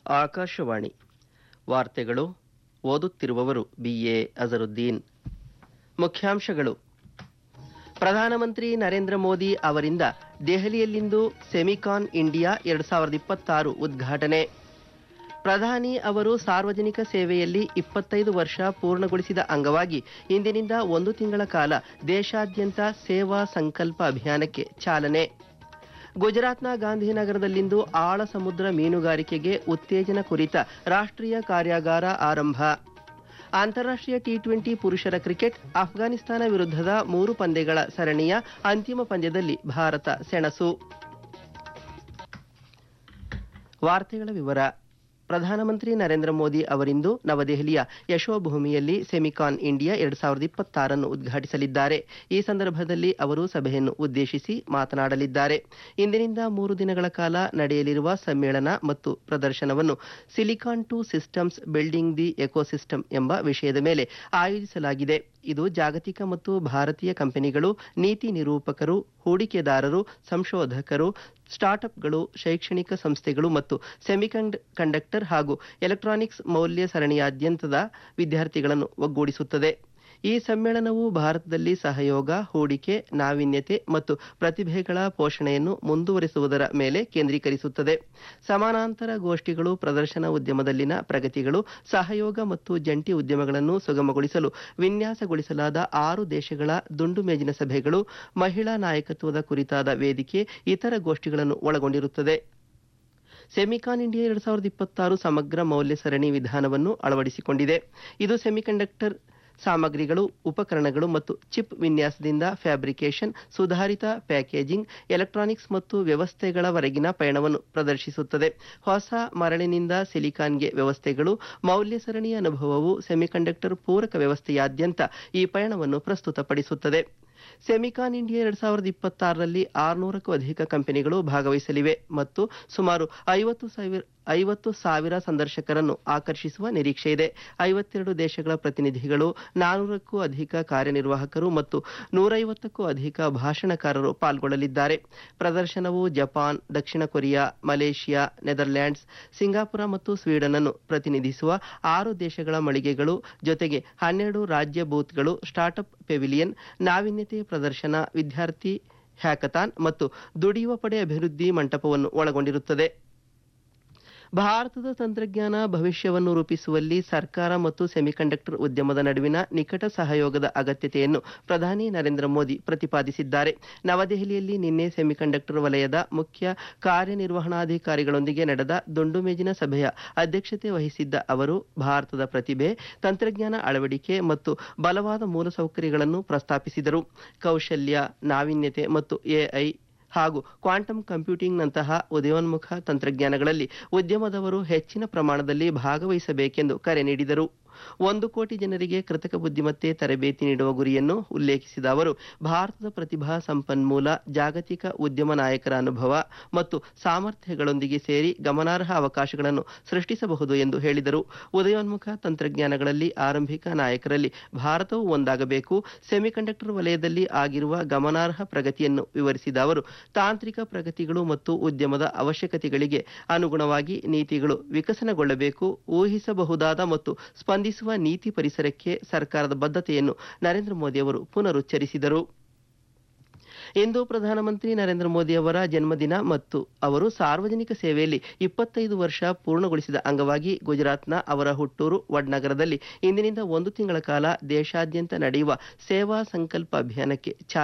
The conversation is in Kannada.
ಆಕಾಶವಾಣಿ ವಾರ್ತೆಗಳು ಓದುತ್ತಿರುವವರು ಬಿಎ ಅಜರುದ್ದೀನ್ ಮುಖ್ಯಾಂಶಗಳು ಪ್ರಧಾನಮಂತ್ರಿ ನರೇಂದ್ರ ಮೋದಿ ಅವರಿಂದ ದೆಹಲಿಯಲ್ಲಿಂದು ಸೆಮಿಕಾನ್ ಇಂಡಿಯಾ ಎರಡು ಸಾವಿರದ ಇಪ್ಪತ್ತಾರು ಉದ್ಘಾಟನೆ ಪ್ರಧಾನಿ ಅವರು ಸಾರ್ವಜನಿಕ ಸೇವೆಯಲ್ಲಿ ಇಪ್ಪತ್ತೈದು ವರ್ಷ ಪೂರ್ಣಗೊಳಿಸಿದ ಅಂಗವಾಗಿ ಇಂದಿನಿಂದ ಒಂದು ತಿಂಗಳ ಕಾಲ ದೇಶಾದ್ಯಂತ ಸೇವಾ ಸಂಕಲ್ಪ ಅಭಿಯಾನಕ್ಕೆ ಚಾಲನೆ ಗುಜರಾತ್ನ ಗಾಂಧಿನಗರದಲ್ಲಿಂದು ಆಳ ಸಮುದ್ರ ಮೀನುಗಾರಿಕೆಗೆ ಉತ್ತೇಜನ ಕುರಿತ ರಾಷ್ಟ್ರೀಯ ಕಾರ್ಯಾಗಾರ ಆರಂಭ ಅಂತಾರಾಷ್ಟ್ರೀಯ ಟಿ ಟ್ವೆಂಟಿ ಪುರುಷರ ಕ್ರಿಕೆಟ್ ಅಫ್ಘಾನಿಸ್ತಾನ ವಿರುದ್ಧದ ಮೂರು ಪಂದ್ಯಗಳ ಸರಣಿಯ ಅಂತಿಮ ಪಂದ್ಯದಲ್ಲಿ ಭಾರತ ಸೆಣಸು ವಾರ್ತೆಗಳ ವಿವರ ಪ್ರಧಾನಮಂತ್ರಿ ನರೇಂದ್ರ ಮೋದಿ ಅವರಿಂದು ನವದೆಹಲಿಯ ಯಶೋಭೂಮಿಯಲ್ಲಿ ಸೆಮಿಕಾನ್ ಇಂಡಿಯಾ ಎರಡು ಸಾವಿರದ ಇಪ್ಪತ್ತಾರನ್ನು ಉದ್ಘಾಟಿಸಲಿದ್ದಾರೆ ಈ ಸಂದರ್ಭದಲ್ಲಿ ಅವರು ಸಭೆಯನ್ನು ಉದ್ದೇಶಿಸಿ ಮಾತನಾಡಲಿದ್ದಾರೆ ಇಂದಿನಿಂದ ಮೂರು ದಿನಗಳ ಕಾಲ ನಡೆಯಲಿರುವ ಸಮ್ಮೇಳನ ಮತ್ತು ಪ್ರದರ್ಶನವನ್ನು silicon to systems building the ecosystem ಎಂಬ ವಿಷಯದ ಮೇಲೆ ಆಯೋಜಿಸಲಾಗಿದೆ ಇದು ಜಾಗತಿಕ ಮತ್ತು ಭಾರತೀಯ ಕಂಪನಿಗಳು ನೀತಿ ನಿರೂಪಕರು ಹೂಡಿಕೆದಾರರು ಸಂಶೋಧಕರು ಸ್ಟಾರ್ಟ್ಅಪ್ಗಳು ಶೈಕ್ಷಣಿಕ ಸಂಸ್ಥೆಗಳು ಮತ್ತು ಸೆಮಿಕಂಡ್ ಕಂಡಕ್ಟರ್ ಹಾಗೂ ಎಲೆಕ್ಟ್ರಾನಿಕ್ಸ್ ಮೌಲ್ಯ ಸರಣಿಯಾದ್ಯಂತದ ವಿದ್ಯಾರ್ಥಿಗಳನ್ನು ಒಗ್ಗೂಡಿಸುತ್ತದೆ ಈ ಸಮ್ಮೇಳನವು ಭಾರತದಲ್ಲಿ ಸಹಯೋಗ ಹೂಡಿಕೆ ನಾವೀನ್ಯತೆ ಮತ್ತು ಪ್ರತಿಭೆಗಳ ಪೋಷಣೆಯನ್ನು ಮುಂದುವರಿಸುವುದರ ಮೇಲೆ ಕೇಂದ್ರೀಕರಿಸುತ್ತದೆ ಸಮಾನಾಂತರ ಗೋಷ್ಠಿಗಳು ಪ್ರದರ್ಶನ ಉದ್ಯಮದಲ್ಲಿನ ಪ್ರಗತಿಗಳು ಸಹಯೋಗ ಮತ್ತು ಜಂಟಿ ಉದ್ಯಮಗಳನ್ನು ಸುಗಮಗೊಳಿಸಲು ವಿನ್ಯಾಸಗೊಳಿಸಲಾದ ಆರು ದೇಶಗಳ ದುಂಡು ಮೇಜಿನ ಸಭೆಗಳು ಮಹಿಳಾ ನಾಯಕತ್ವದ ಕುರಿತಾದ ವೇದಿಕೆ ಇತರ ಗೋಷ್ಠಿಗಳನ್ನು ಒಳಗೊಂಡಿರುತ್ತದೆ ಸೆಮಿಕಾನ್ ಇಂಡಿಯಾ ಎರಡು ಸಾವಿರದ ಇಪ್ಪತ್ತಾರು ಸಮಗ್ರ ಮೌಲ್ಯ ಸರಣಿ ವಿಧಾನವನ್ನು ಅಳವಡಿಸಿಕೊಂಡಿದೆ ಇದು ಸೆಮಿಕಂಡಕ್ಟರ್ ಸಾಮಗ್ರಿಗಳು ಉಪಕರಣಗಳು ಮತ್ತು ಚಿಪ್ ವಿನ್ಯಾಸದಿಂದ ಫ್ಯಾಬ್ರಿಕೇಶನ್ ಸುಧಾರಿತ ಪ್ಯಾಕೇಜಿಂಗ್ ಎಲೆಕ್ಟ್ರಾನಿಕ್ಸ್ ಮತ್ತು ವ್ಯವಸ್ಥೆಗಳವರೆಗಿನ ಪಯಣವನ್ನು ಪ್ರದರ್ಶಿಸುತ್ತದೆ ಹೊಸ ಮರಳಿನಿಂದ ಸಿಲಿಕಾನ್ಗೆ ವ್ಯವಸ್ಥೆಗಳು ಮೌಲ್ಯ ಸರಣಿಯ ಅನುಭವವು ಸೆಮಿಕಂಡಕ್ಟರ್ ಪೂರಕ ವ್ಯವಸ್ಥೆಯಾದ್ಯಂತ ಈ ಪಯಣವನ್ನು ಪ್ರಸ್ತುತಪಡಿಸುತ್ತದೆ ಸೆಮಿಕಾನ್ ಇಂಡಿಯಾ ಎರಡ್ ಸಾವಿರದ ಇಪ್ಪತ್ತಾರರಲ್ಲಿ ಆರುನೂರಕ್ಕೂ ಅಧಿಕ ಕಂಪನಿಗಳು ಭಾಗವಹಿಸಲಿವೆ ಮತ್ತು ಸುಮಾರು ಐವತ್ತು ಸಾವಿರ ಐವತ್ತು ಸಾವಿರ ಸಂದರ್ಶಕರನ್ನು ಆಕರ್ಷಿಸುವ ನಿರೀಕ್ಷೆ ಇದೆ ಐವತ್ತೆರಡು ದೇಶಗಳ ಪ್ರತಿನಿಧಿಗಳು ನಾನೂರಕ್ಕೂ ಅಧಿಕ ಕಾರ್ಯನಿರ್ವಾಹಕರು ಮತ್ತು ನೂರೈವತ್ತಕ್ಕೂ ಅಧಿಕ ಭಾಷಣಕಾರರು ಪಾಲ್ಗೊಳ್ಳಲಿದ್ದಾರೆ ಪ್ರದರ್ಶನವು ಜಪಾನ್ ದಕ್ಷಿಣ ಕೊರಿಯಾ ಮಲೇಷಿಯಾ ನೆದರ್ಲ್ಯಾಂಡ್ಸ್ ಸಿಂಗಾಪುರ ಮತ್ತು ಸ್ವೀಡನ್ ಅನ್ನು ಪ್ರತಿನಿಧಿಸುವ ಆರು ದೇಶಗಳ ಮಳಿಗೆಗಳು ಜೊತೆಗೆ ಹನ್ನೆರಡು ರಾಜ್ಯ ಬೂತ್ಗಳು ಸ್ಟಾರ್ಟ್ಅಪ್ ಪೆವಿಲಿಯನ್ ನಾವೀನ್ಯತೆ ಪ್ರದರ್ಶನ ವಿದ್ಯಾರ್ಥಿ ಹ್ಯಾಕಥಾನ್ ಮತ್ತು ದುಡಿಯುವ ಪಡೆ ಅಭಿವೃದ್ಧಿ ಮಂಟಪವನ್ನು ಒಳಗೊಂಡಿರುತ್ತದೆ ಭಾರತದ ತಂತ್ರಜ್ಞಾನ ಭವಿಷ್ಯವನ್ನು ರೂಪಿಸುವಲ್ಲಿ ಸರ್ಕಾರ ಮತ್ತು ಸೆಮಿಕಂಡಕ್ಟರ್ ಉದ್ಯಮದ ನಡುವಿನ ನಿಕಟ ಸಹಯೋಗದ ಅಗತ್ಯತೆಯನ್ನು ಪ್ರಧಾನಿ ನರೇಂದ್ರ ಮೋದಿ ಪ್ರತಿಪಾದಿಸಿದ್ದಾರೆ ನವದೆಹಲಿಯಲ್ಲಿ ನಿನ್ನೆ ಸೆಮಿಕಂಡಕ್ಟರ್ ವಲಯದ ಮುಖ್ಯ ಕಾರ್ಯನಿರ್ವಹಣಾಧಿಕಾರಿಗಳೊಂದಿಗೆ ನಡೆದ ದುಂಡು ಮೇಜಿನ ಸಭೆಯ ಅಧ್ಯಕ್ಷತೆ ವಹಿಸಿದ್ದ ಅವರು ಭಾರತದ ಪ್ರತಿಭೆ ತಂತ್ರಜ್ಞಾನ ಅಳವಡಿಕೆ ಮತ್ತು ಬಲವಾದ ಮೂಲಸೌಕರ್ಯಗಳನ್ನು ಪ್ರಸ್ತಾಪಿಸಿದರು ಕೌಶಲ್ಯ ನಾವೀನ್ಯತೆ ಮತ್ತು ಎಐ ಹಾಗೂ ಕ್ವಾಂಟಮ್ ಕಂಪ್ಯೂಟಿಂಗ್ನಂತಹ ಉದಯೋನ್ಮುಖ ತಂತ್ರಜ್ಞಾನಗಳಲ್ಲಿ ಉದ್ಯಮದವರು ಹೆಚ್ಚಿನ ಪ್ರಮಾಣದಲ್ಲಿ ಭಾಗವಹಿಸಬೇಕೆಂದು ಕರೆ ನೀಡಿದರು ಒಂದು ಕೋಟಿ ಜನರಿಗೆ ಕೃತಕ ಬುದ್ಧಿಮತ್ತೆ ತರಬೇತಿ ನೀಡುವ ಗುರಿಯನ್ನು ಉಲ್ಲೇಖಿಸಿದ ಅವರು ಭಾರತದ ಪ್ರತಿಭಾ ಸಂಪನ್ಮೂಲ ಜಾಗತಿಕ ಉದ್ಯಮ ನಾಯಕರ ಅನುಭವ ಮತ್ತು ಸಾಮರ್ಥ್ಯಗಳೊಂದಿಗೆ ಸೇರಿ ಗಮನಾರ್ಹ ಅವಕಾಶಗಳನ್ನು ಸೃಷ್ಟಿಸಬಹುದು ಎಂದು ಹೇಳಿದರು ಉದಯೋನ್ಮುಖ ತಂತ್ರಜ್ಞಾನಗಳಲ್ಲಿ ಆರಂಭಿಕ ನಾಯಕರಲ್ಲಿ ಭಾರತವು ಒಂದಾಗಬೇಕು ಸೆಮಿಕಂಡಕ್ಟರ್ ವಲಯದಲ್ಲಿ ಆಗಿರುವ ಗಮನಾರ್ಹ ಪ್ರಗತಿಯನ್ನು ವಿವರಿಸಿದ ಅವರು ತಾಂತ್ರಿಕ ಪ್ರಗತಿಗಳು ಮತ್ತು ಉದ್ಯಮದ ಅವಶ್ಯಕತೆಗಳಿಗೆ ಅನುಗುಣವಾಗಿ ನೀತಿಗಳು ವಿಕಸನಗೊಳ್ಳಬೇಕು ಊಹಿಸಬಹುದಾದ ಮತ್ತು ಸ್ಪಂದಿಸುವ ನೀತಿ ಪರಿಸರಕ್ಕೆ ಸರ್ಕಾರದ ಬದ್ಧತೆಯನ್ನು ನರೇಂದ್ರ ಮೋದಿ ಅವರು ಪುನರುಚ್ಚರಿಸಿದರು ಇಂದು ಪ್ರಧಾನಮಂತ್ರಿ ನರೇಂದ್ರ ಮೋದಿ ಅವರ ಜನ್ಮದಿನ ಮತ್ತು ಅವರು ಸಾರ್ವಜನಿಕ ಸೇವೆಯಲ್ಲಿ ಇಪ್ಪತ್ತೈದು ವರ್ಷ ಪೂರ್ಣಗೊಳಿಸಿದ ಅಂಗವಾಗಿ ಗುಜರಾತ್ನ ಅವರ ಹುಟ್ಟೂರು ವಡ್ನಗರದಲ್ಲಿ ಇಂದಿನಿಂದ ಒಂದು ತಿಂಗಳ ಕಾಲ ದೇಶಾದ್ಯಂತ ನಡೆಯುವ ಸೇವಾ ಸಂಕಲ್ಪ ಅಭಿಯಾನಕ್ಕೆ ಚಾಲನೆ